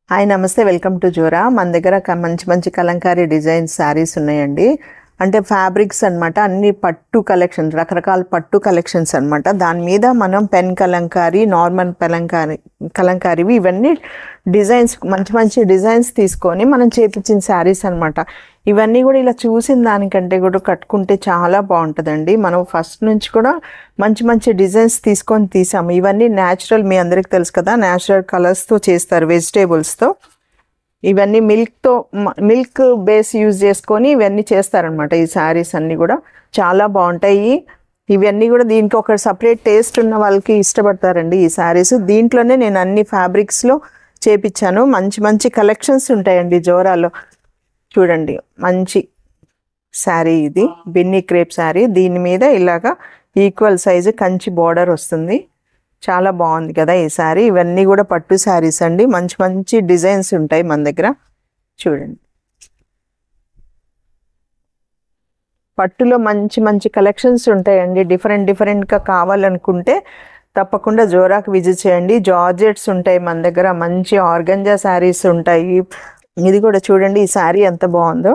hi నమస్తే welcome to Zora మన దగ్గర క- మంచి మంచి కలంకారీ డిజైన్ శారీస్ ఉన్నాయండి అంటే ఫ్యాబ్రిక్స్ అన్నమాట అన్ని పట్టు కలెక్షన్ రకరకాల పట్టు కలెక్షన్స్ అన్నమాట దాని మీద మనం పెన్ కలంకారీ నార్మల్ కలంకారీ కలంకారీవి ఇవన్నీ డిజైన్స్ మంచి మంచి డిజైన్స్ తీసుకొని మనం చేపించిన శారీస్ అన్నమాట ఇవన్నీ కూడా ఇలా చూసిన దానికంటే కూడా కట్టుకుంటే చాలా బాగుంటుందండి మనం ఫస్ట్ నుంచి కూడా మంచి మంచి డిజైన్స్ తీసుకొని తీసాము ఇవన్నీ న్యాచురల్ మీ అందరికి తెలుసు కదా న్యాచురల్ కలర్స్తో చేస్తారు వెజిటేబుల్స్తో ఇవన్నీ మిల్క్తో మిల్క్ బేస్ యూజ్ చేసుకొని ఇవన్నీ చేస్తారనమాట ఈ శారీస్ అన్నీ కూడా చాలా బాగుంటాయి ఇవన్నీ కూడా దీనికి ఒక సపరేట్ టేస్ట్ ఉన్న వాళ్ళకి ఇష్టపడతారండి ఈ శారీస్ దీంట్లోనే నేను అన్ని ఫ్యాబ్రిక్స్లో చేపించాను మంచి మంచి కలెక్షన్స్ ఉంటాయండి జోరాలో చూడండి మంచి శారీ ఇది బిన్ని క్రేప్ శారీ దీని మీద ఇలాగా ఈక్వల్ సైజు కంచి బార్డర్ వస్తుంది చాలా బాగుంది కదా ఈ శారీ ఇవన్నీ కూడా పట్టు శారీస్ అండి మంచి మంచి డిజైన్స్ ఉంటాయి మన దగ్గర చూడండి పట్టులో మంచి మంచి కలెక్షన్స్ ఉంటాయండి డిఫరెంట్ డిఫరెంట్గా కావాలనుకుంటే తప్పకుండా జోరాకి విజిట్ చేయండి జార్జెట్స్ ఉంటాయి మన దగ్గర మంచి ఆర్గంజా శారీస్ ఉంటాయి ఇది కూడా చూడండి ఈ శారీ ఎంత బాగుందో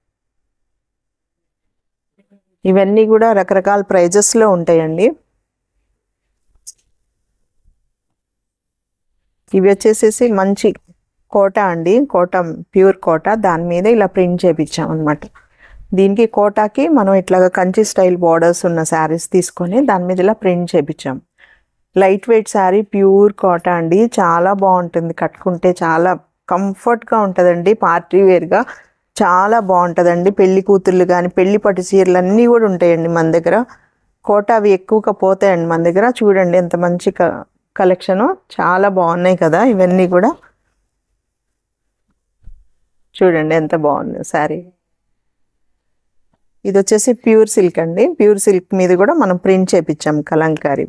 ఇవన్నీ కూడా రకరకాల ప్రైజెస్లో ఉంటాయండి ఇవి వచ్చేసేసి మంచి కోట అండి కోట ప్యూర్ కోట దాని మీద ఇలా ప్రింట్ చేపించాం అనమాట దీనికి కోటాకి మనం ఇట్లాగా కంచి స్టైల్ బార్డర్స్ ఉన్న శారీస్ తీసుకొని దాని మీద ఇలా ప్రింట్ చేపించాం light weight saree pure Kota అండి చాలా బాగుంటుంది కట్టుకుంటే చాలా కంఫర్ట్గా ఉంటుందండి పార్టీ వేర్గా చాలా బాగుంటుందండి పెళ్లి కూతుర్లు కానీ పెళ్లి పట్టు చీరలు అన్నీ కూడా ఉంటాయండి మన దగ్గర కోట అవి ఎక్కువగా పోతాయండి మన దగ్గర చూడండి ఎంత మంచి క కలెక్షను చాలా బాగున్నాయి కదా ఇవన్నీ కూడా చూడండి ఎంత బాగుంది శారీ ఇది వచ్చేసి ప్యూర్ సిల్క్ అండి ప్యూర్ సిల్క్ మీద కూడా మనం ప్రింట్ చేపించాం కలంకారీ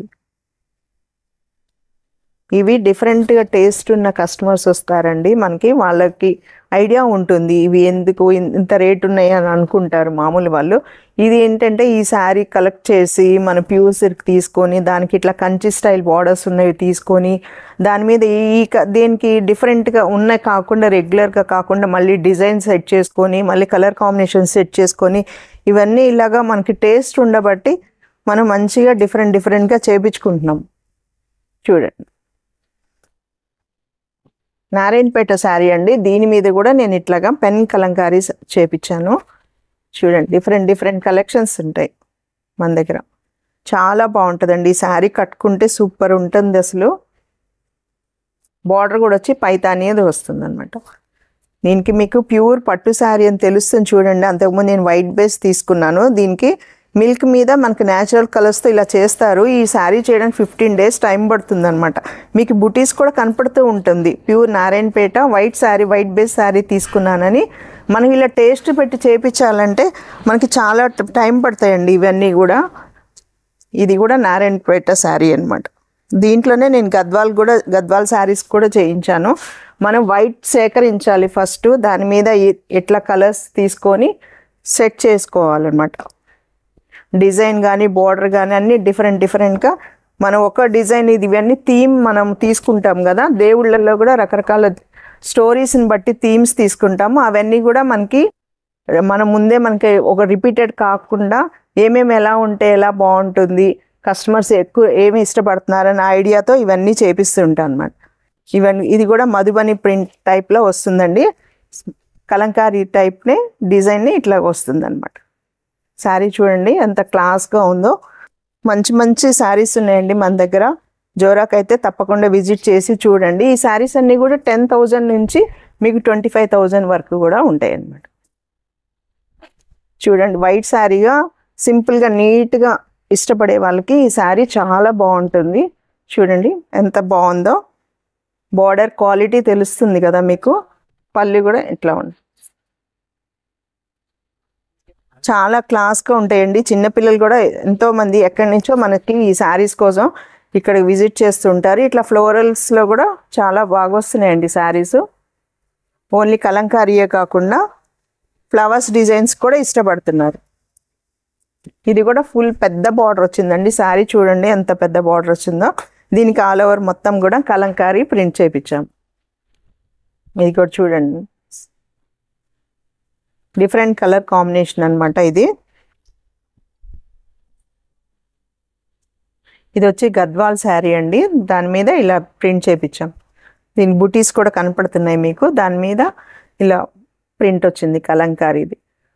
ఇవి డిఫరెంట్గా టేస్ట్ ఉన్న కస్టమర్స్ వస్తారండి మనకి వాళ్ళకి ఐడియా ఉంటుంది ఇవి ఎందుకు ఇన్- ఇంత రేట్ ఉన్నాయి అని అనుకుంటారు మామూలు వాళ్ళు ఇది ఏంటంటే ఈ శారీ కలెక్ట్ చేసి మన ప్యూర్ సిల్క్ తీసుకొని దానికి ఇట్లా కంచి స్టైల్ బార్డర్స్ ఉన్నవి తీసుకొని దాని మీద ఈ క- దేనికి డిఫరెంట్గా ఉన్నాయి కాకుండా రెగ్యులర్గా కాకుండా మళ్ళీ డిజైన్ సెట్ చేసుకొని మళ్ళీ కలర్ కాంబినేషన్ సెట్ చేసుకొని ఇవన్నీ ఇలాగా మనకి టేస్ట్ ఉండబట్టి మనం మంచిగా డిఫరెంట్ డిఫరెంట్గా చేపించుకుంటున్నాం చూడండి నారాయణపేట శారీ అండి దీని మీద కూడా నేను ఇట్లాగా పెన్ కలంకారీ స- చేపించాను చూడండి డిఫరెంట్ డిఫరెంట్ కలెక్షన్స్ ఉంటాయి మన దగ్గర చాలా బాగుంటుందండి ఈ శారీ కట్టుకుంటే సూపర్ ఉంటుంది అసలు బార్డర్ కూడా వచ్చి పైతాని అది వస్తుంది అనమాట దీనికి మీకు ప్యూర్ పట్టు శారీ అని తెలుస్తుంది చూడండి అంతకుముందు నేను వైట్ బేస్ తీసుకున్నాను దీనికి మిల్క్ మీద మనకు న్యాచురల్ కలర్స్తో ఇలా చేస్తారు ఈ శారీ చేయడానికి ఫిఫ్టీన్ డేస్ టైం పడుతుంది అనమాట మీకు బుటీస్ కూడా కనపడుతూ ఉంటుంది pure Narayanpet white saree white base saree తీసుకున్నానని మనం ఇలా టేస్ట్ పెట్టి చేపించాలంటే మనకి చాలా టైం పడతాయండి ఇవన్నీ కూడా ఇది కూడా నారాయణపేట శారీ అన్నమాట దీంట్లోనే నేను గద్వాల్ కూడా గద్వాల్ శారీస్ కూడా చేయించాను మనం వైట్ సేకరించాలి ఫస్ట్ దాని మీద ఎ- ఎట్లా కలర్స్ తీసుకొని సెట్ చేసుకోవాలన్నమాట డిజైన్ కానీ బార్డర్ కానీ అన్ని డిఫరెంట్ డిఫరెంట్గా మనం ఒక డిజైన్ ఇది ఇవన్నీ థీమ్ మనం తీసుకుంటాం కదా దేవుళ్ళల్లో కూడా రకరకాల స్టోరీస్ని బట్టి థీమ్స్ తీసుకుంటాము అవన్నీ కూడా మనకి మనం ముందే మనకి ఒక రిపీటెడ్ కాకుండా ఏమేమి ఎలా ఉంటే ఎలా బాగుంటుంది కస్టమర్స్ ఎక్కువ ఏమి ఇష్టపడుతున్నారన్న ఐడియాతో ఇవన్నీ చేపిస్తుంటాను అనమాట ఇవన్నీ ఇది కూడా మధుబని ప్రింట్ టైప్లో వస్తుందండి కలంకారీ టైప్నే డిజైన్ని ఇట్లా వస్తుంది అనమాట శారీ చూడండి ఎంత క్లాస్గా ఉందో మంచి మంచి శారీస్ ఉన్నాయండి మన దగ్గర జోరాక్ అయితే తప్పకుండా విజిట్ చేసి చూడండి ఈ శారీస్ అన్నీ కూడా టెన్ థౌజండ్ నుంచి మీకు ట్వంటీ ఫైవ్ థౌజండ్ వరకు కూడా ఉంటాయి అన్నమాట చూడండి వైట్ శారీగా సింపుల్గా నీట్గా ఇష్టపడే వాళ్ళకి ఈ శారీ చాలా బాగుంటుంది చూడండి ఎంత బాగుందో బార్డర్ క్వాలిటీ తెలుస్తుంది కదా మీకు పళ్ళు కూడా ఇట్లా ఉంది చాలా క్లాస్గా ఉంటాయండి చిన్నపిల్లలు కూడా ఎంతో మంది ఎక్కడి నుంచో మనకి ఈ శారీస్ కోసం ఇక్కడ విజిట్ చేస్తుంటారు ఇట్లా ఫ్లోరల్స్లో కూడా చాలా బాగా వస్తున్నాయండి శారీస్ ఓన్లీ కలంకారీయే కాకుండా ఫ్లవర్స్ డిజైన్స్ కూడా ఇష్టపడుతున్నారు ఇది కూడా ఫుల్ పెద్ద బార్డర్ వచ్చిందండి శారీ చూడండి ఎంత పెద్ద బార్డర్ వచ్చిందో దీనికి ఆల్ ఓవర్ మొత్తం కూడా కలంకారీ ప్రింట్ చేయించాం ఇది కూడా చూడండి డిఫరెంట్ కలర్ కాంబినేషన్ అన్నమాట ఇది ఇది వచ్చి గద్వాల్ శారీ అండి దాని మీద ఇలా ప్రింట్ చేపించాం దీని బుటీస్ కూడా కనపడుతున్నాయి మీకు దాని మీద ఇలా ప్రింట్ వచ్చింది కలంకారీది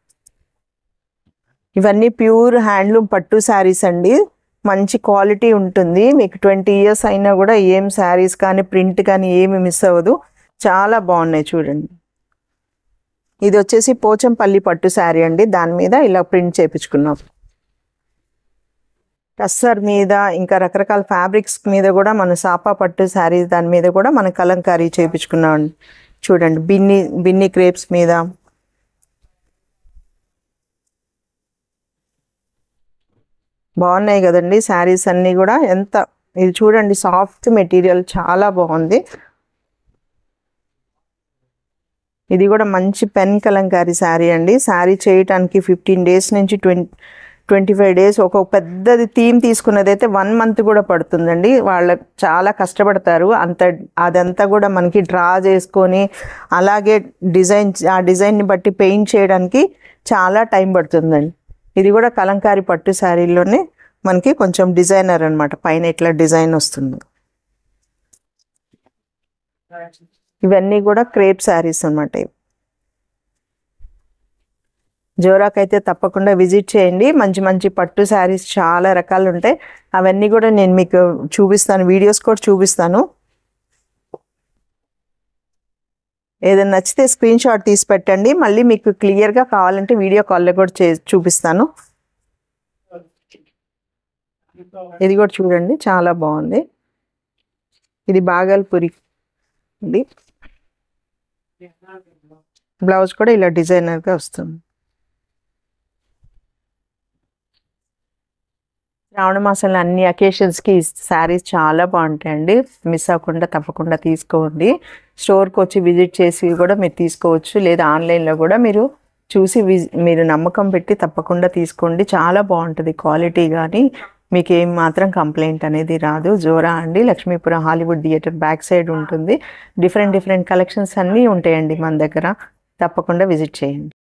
ఇవన్నీ ప్యూర్ హ్యాండ్లూమ్ పట్టు శారీస్ అండి మంచి క్వాలిటీ ఉంటుంది మీకు ట్వంటీ ఇయర్స్ అయినా కూడా ఏం శారీస్ కానీ ప్రింట్ కానీ ఏమి మిస్ అవ్వదు చాలా బాగున్నాయి చూడండి ఇది వచ్చేసి పోచంపల్లి పట్టు శారీ అండి దాని మీద ఇలా ప్రింట్ చేపించుకున్నాం టస్సర్ మీద ఇంకా రకరకాల ఫ్యాబ్రిక్స్ మీద కూడా మన సాపా పట్టు శారీస్ దాని మీద కూడా మన కలంకారీ చేపించుకున్నాం చూడండి బిన్ని బిన్ని క్రేప్స్ మీద బాగున్నాయి కదండి శారీస్ అన్నీ కూడా ఎంత ఇది చూడండి సాఫ్ట్ మెటీరియల్ చాలా బాగుంది ఇది కూడా మంచి పెన్ కలంకారీ శారీ అండి శారీ చేయటానికి ఫిఫ్టీన్ డేస్ నుంచి ట్వంటీ ట్వంటీ ఫైవ్ డేస్ ఒక పెద్దది థీమ్ తీసుకున్నదైతే వన్ మంత్ కూడా పడుతుందండి వాళ్ళ చాలా కష్టపడతారు అంత అదంతా కూడా మనకి డ్రా చేసుకొని అలాగే డిజైన్ ఆ డిజైన్ని బట్టి పెయింట్ చేయడానికి చాలా టైం పడుతుందండి ఇది కూడా కలంకారీ పట్టు శారీలోనే మనకి కొంచెం డిజైనర్ అన్నమాట పైన ఇట్లా డిజైన్ వస్తుంది ఇవన్నీ కూడా క్రేప్ శారీస్ అన్నమాట ఇవి జోరాక్ అయితే తప్పకుండా విజిట్ చేయండి మంచి మంచి పట్టు శారీస్ చాలా రకాలు ఉంటాయి అవన్నీ కూడా నేను మీకు చూపిస్తాను వీడియోస్ కూడా చూపిస్తాను ఏదైనా నచ్చితే స్క్రీన్ షాట్ తీసి పెట్టండి మళ్ళీ మీకు క్లియర్గా కావాలంటే వీడియో కాల్లో కూడా చే చూపిస్తాను ఇది కూడా చూడండి చాలా బాగుంది ఇది బాగల్పూరి ఇది బ్లౌజ్ కూడా ఇలా డిజైనర్గా వస్తుంది శ్రావణ మాసంలో అన్ని అకేషన్స్కి శారీస్ చాలా బాగుంటాయండి మిస్ అవ్వకుండా తప్పకుండా తీసుకోండి స్టోర్కి వచ్చి విజిట్ చేసి కూడా మీరు తీసుకోవచ్చు లేదా ఆన్లైన్లో కూడా మీరు చూసి విజ్ మీరు నమ్మకం పెట్టి తప్పకుండా తీసుకోండి చాలా బాగుంటుంది క్వాలిటీ కానీ మీకు ఏం మాత్రం కంప్లైంట్ అనేది రాదు జోరా అండి Lakshmipuram Hollywood theatre back side ఉంటుంది డిఫరెంట్ డిఫరెంట్ కలెక్షన్స్ అన్నీ ఉంటాయండి మన దగ్గర తప్పకుండా విజిట్ చేయండి